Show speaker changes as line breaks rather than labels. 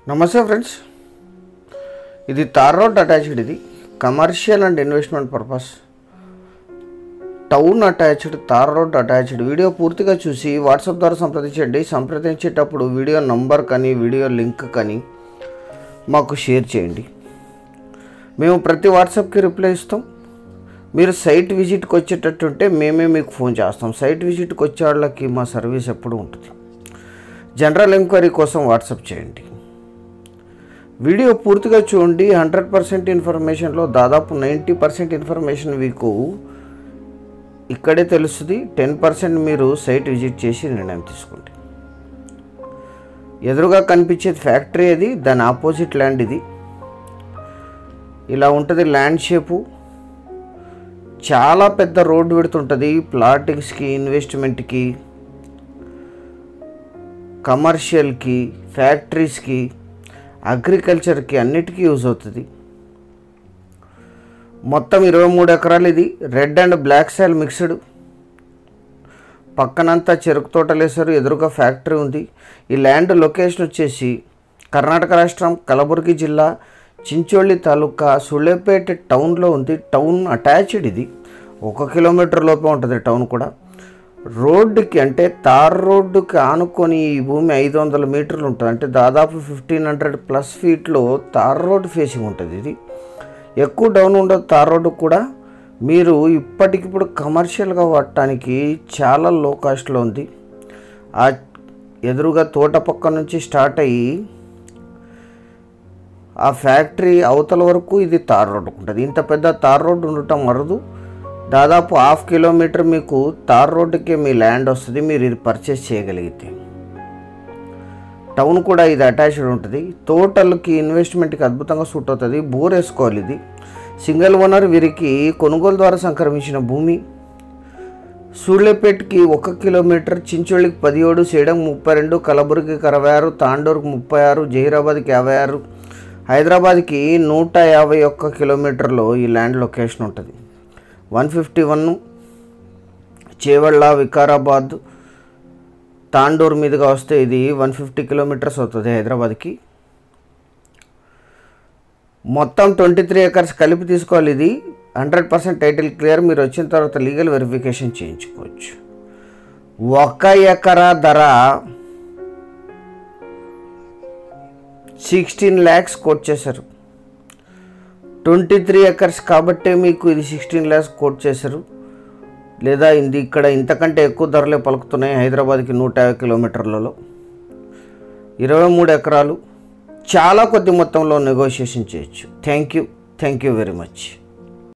నమస్తే ఫ్రెండ్స్ ఇది tar road attached ఇది commercial and investment purpose town attached tar road attached video పూర్తిగా చూసి వాట్సాప్ ద్వారా సంప్రదించండి సంప్రదించేటప్పుడు వీడియో నంబర్ కానీ వీడియో లింక్ కానీ మాకు షేర్ చేయండి మేము ప్రతి వాట్సాప్కి రిప్లై ఇస్తాం మీరు సైట్ విజిట్కి వచ్చేటట్టుంటే మేమే మీకు ఫోన్ చేస్తాం సైట్ విజిట్కి వచ్చే వాళ్ళకి మా సర్వీస్ ఎప్పుడు ఉంటుంది జనరల్ ఎంక్వైరీ కోసం వాట్సాప్ చేయండి వీడియో పూర్తిగా చూడండి హండ్రెడ్ పర్సెంట్ ఇన్ఫర్మేషన్లో దాదాపు నైంటీ పర్సెంట్ ఇన్ఫర్మేషన్ మీకు ఇక్కడే తెలుస్తుంది టెన్ పర్సెంట్ మీరు సైట్ విజిట్ చేసి నిర్ణయం తీసుకోండి ఎదురుగా కనిపించేది ఫ్యాక్టరీ అది దాని ఆపోజిట్ ల్యాండ్ ఇది ఇలా ఉంటుంది ల్యాండ్ షేపు చాలా పెద్ద రోడ్డు పెడుతుంటుంది ప్లాటింగ్స్కి ఇన్వెస్ట్మెంట్కి కమర్షియల్కి ఫ్యాక్టరీస్కి అగ్రికల్చర్కి అన్నిటికీ యూజ్ అవుతుంది మొత్తం ఇరవై మూడు ఎకరాలు ఇది red and black soil mixed పక్కనంతా చెరుకు తోటలు వేశారు ఎదురుగా ఫ్యాక్టరీ ఉంది ఈ ల్యాండ్ లొకేషన్ వచ్చేసి కర్ణాటక రాష్ట్రం కలబుర్గి జిల్లా చించోళ్ళి తాలూకా సుళ్ళేపేట టౌన్లో ఉంది టౌన్ అటాచ్డ్ ఇది ఒక కిలోమీటర్ లోపే ఉంటుంది టౌన్ కూడా రోడ్డుకి అంటే తార్ రోడ్డుకి ఆనుకొని ఈ భూమి ఐదు వందల మీటర్లు ఉంటుంది అంటే దాదాపు ఫిఫ్టీన్ హండ్రెడ్ ప్లస్ ఫీట్లో తార్ రోడ్ ఫేసింగ్ ఉంటుంది ఇది ఎక్కువ డౌన్ ఉండదు తార్ రోడ్డు కూడా మీరు ఇప్పటికిప్పుడు కమర్షియల్గా వాడటానికి చాలా లో కాస్ట్లో ఉంది ఆ ఎదురుగా తోట పక్క నుంచి స్టార్ట్ అయ్యి ఆ ఫ్యాక్టరీ అవతల వరకు ఇది తార్ రోడ్డు ఉంటుంది ఇంత పెద్ద తార్ రోడ్డు ఉండటం అరదు దాదాపు హాఫ్ కిలోమీటర్ మీకు తార్ రోడ్డుకే మీ ల్యాండ్ వస్తుంది మీరు ఇది పర్చేస్ చేయగలిగితే టౌన్ కూడా ఇది అటాచ్డ్ ఉంటుంది తోటలకి ఇన్వెస్ట్మెంట్కి అద్భుతంగా సూట్ అవుతుంది బోర్ వేసుకోవాలి ఇది సింగిల్ ఓనర్ వీరికి కొనుగోలు ద్వారా సంక్రమించిన భూమి సూళ్ళేపేటకి ఒక కిలోమీటర్ చించోళ్ళకి పదిహేడు సేడం ముప్పై రెండు కలబుర్గికి అరవై ఆరు తాండూరుకి ముప్పై ఆరు జహీరాబాద్కి యాభై ఆరు హైదరాబాద్కి నూట యాభై ఒక్క కిలోమీటర్లో ఈ ల్యాండ్ లొకేషన్ ఉంటుంది one fifty one Chevella Vikarabad Tandur మీదుగా వస్తే ఇది వన్ ఫిఫ్టీ కిలోమీటర్స్ అవుతుంది హైదరాబాద్కి మొత్తం ట్వంటీ త్రీ ఎకర్స్ కలిపి తీసుకోవాలి ఇది హండ్రెడ్ పర్సెంట్ టైటిల్ క్లియర్ మీరు వచ్చిన తర్వాత లీగల్ వెరిఫికేషన్ చేయించుకోవచ్చు ఒక ఎకరా ధర సిక్స్టీన్ ల్యాక్స్ కోట్ చేశారు ట్వంటీ త్రీ ఎకర్స్ కాబట్టే మీకు ఇది సిక్స్టీన్ ల్యాక్స్ కోట్ చేశారు లేదా ఇది ఇక్కడ ఇంతకంటే ఎక్కువ ధరలే పలుకుతున్నాయి హైదరాబాద్కి నూట యాభై కిలోమీటర్లలో ఇరవై మూడు ఎకరాలు చాలా కొద్ది మొత్తంలో నెగోషియేషన్ చేయొచ్చు thank you thank you very much